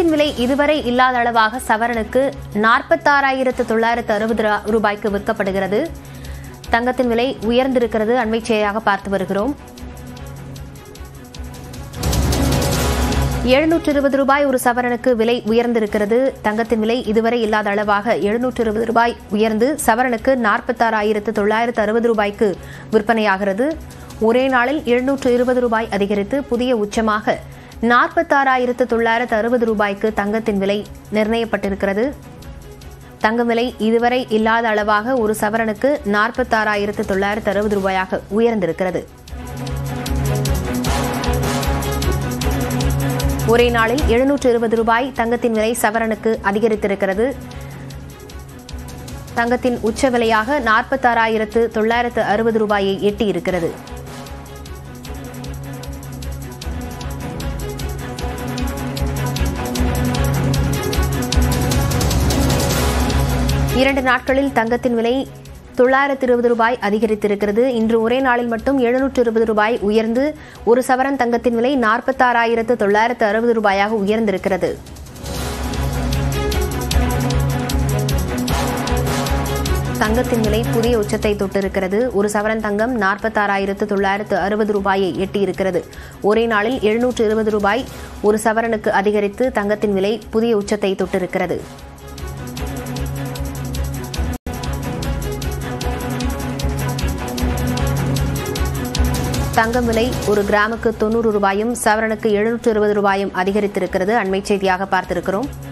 தங்கத்தின் விலை இதுவரை இல்லாத அளவாக சவரனுக்கு நாற்பத்தாறாயிரத்து தொள்ளாயிரத்து அறுபது ரூபாய்க்கு விற்கப்படுகிறது தங்கத்தின் விலை உயர்ந்திருக்கிறது அண்மை செய்தியாக பார்த்து வருகிறோம் எழுநூற்று இருபது ரூபாய் ஒரு சவரனுக்கு விலை உயர்ந்திருக்கிறது தங்கத்தின் விலை இதுவரை இல்லாத அளவாக எழுநூற்று இருபது ரூபாய் உயர்ந்து சவரனுக்கு நாற்பத்தாறாயிரத்து தொள்ளாயிரத்து அறுபது ரூபாய்க்கு விற்பனையாகிறது ஒரே நாளில் எழுநூற்று இருபது ரூபாய் அதிகரித்து புதிய உச்சமாக நாற்பத்தாறாயிரத்து தொள்ளாயிரத்து அறுபது ரூபாய்க்கு தங்கத்தின் விலை நிர்ணயிக்கப்பட்டிருக்கிறது தங்கம் விலை இதுவரை இல்லாத அளவாக ஒரு சவரனுக்கு நாற்பத்தாறாயிரத்து தொள்ளாயிரத்து அறுபது ரூபாயாக உயர்ந்திருக்கிறது ஒரே நாளில் எழுநூற்று இருபது ரூபாய் தங்கத்தின் விலை சவரனுக்கு அதிகரித்திருக்கிறது தங்கத்தின் உச்ச விலையாக நாற்பத்தாறாயிரத்து தொள்ளாயிரத்து அறுபது ரூபாயை எட்டியிருக்கிறது இரண்டு நாட்களில் தங்கத்தின் விலை தொள்ளாயிரத்து இருபது ரூபாய் அதிகரித்திருக்கிறது இன்று ஒரே நாளில் மட்டும் எழுநூற்று இருபது ரூபாய் உயர்ந்து ஒரு சவரன் தங்கத்தின் விலை நாற்பத்தாறாயிரத்து தொள்ளாயிரத்து அறுபது ரூபாயாக உயர்ந்திருக்கிறது தங்கத்தின் விலை புதிய உச்சத்தை தொட்டிருக்கிறது ஒரு சவரன் தங்கம் நாற்பத்தாறாயிரத்து தொள்ளாயிரத்து அறுபது ரூபாயை எட்டியிருக்கிறது ஒரே நாளில் எழுநூற்று இருபது ரூபாய் ஒரு சவரனுக்கு அதிகரித்து தங்கத்தின் விலை புதிய உச்சத்தை தொட்டிருக்கிறது தங்கம் விலை ஒரு கிராமுக்கு தொண்ணூறு ரூபாயும் சவரனுக்கு எழுநூற்று இருபது ரூபாயும் அதிகரித்திருக்கிறது அண்மை செய்தியாக பார்த்திருக்கிறோம்